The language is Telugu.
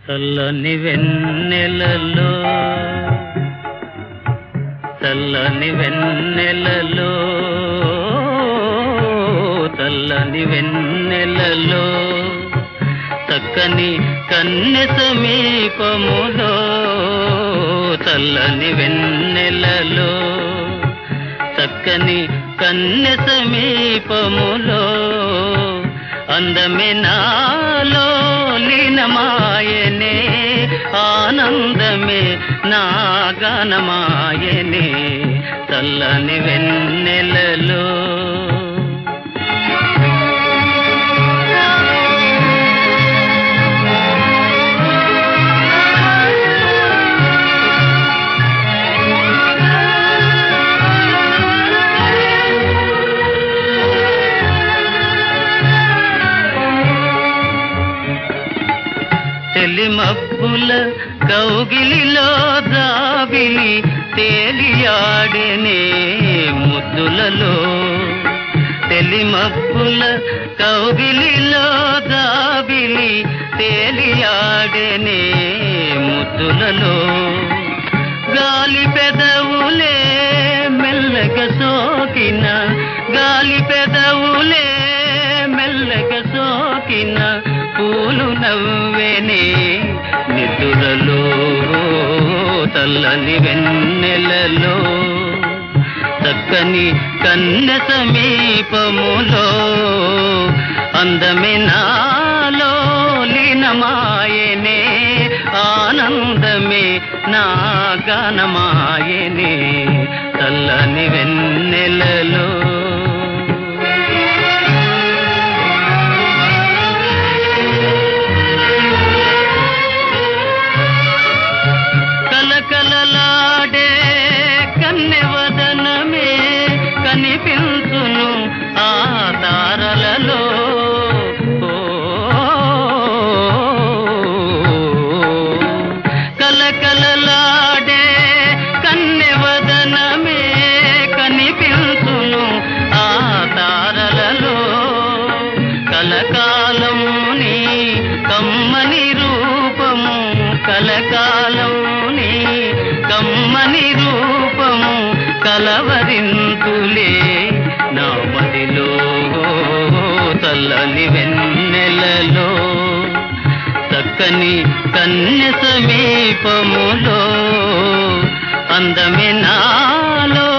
చల్లని వెన్నెలలో చల్లని వెన్నెలలో చల్లని వెన్నెలలో చక్కని కన్నె సమీపములో చల్లని వెన్నెలలో చక్కని కన్నె సమీపములో అందమే నాలో లీనమాయనే ఆనందమే నా గానమాయనే చల్లని వెన్నెలలో తెలిమబ్బుల కౌగిలిలో దావిలి తేలియాడనే ముద్దులలో తెలిమబ్బుల కౌగిలిలో దావిలి తేలియాడనే ముద్దులలో గాలి పెదవులే మెల్లగ సోకిన గాలి పెదవులే మెల్లగ సోకిన పూలు నవ్వెనే నిదురలో తల్లని వెన్నెలలో చక్కని కన్నె సమీపములో అందమే నాలో లీనమాయనే ఆనందమే నా గానమాయనే చల్లని వెన్నెలలో కలకలలాడే కన్నెవదనమే కనిపించును ఆ తారలలో ఓ, కలకలలాడే కన్నెవదనమే కనిపించును ఆ తారలలో కలకాలముని కమ్మని రూపము కలకాలముని కమ్మని రూపము కలవరింతులే నా మదిలో తల్లని వెన్నెలలో చక్కని కన్య సమీపములో అందమే నాలో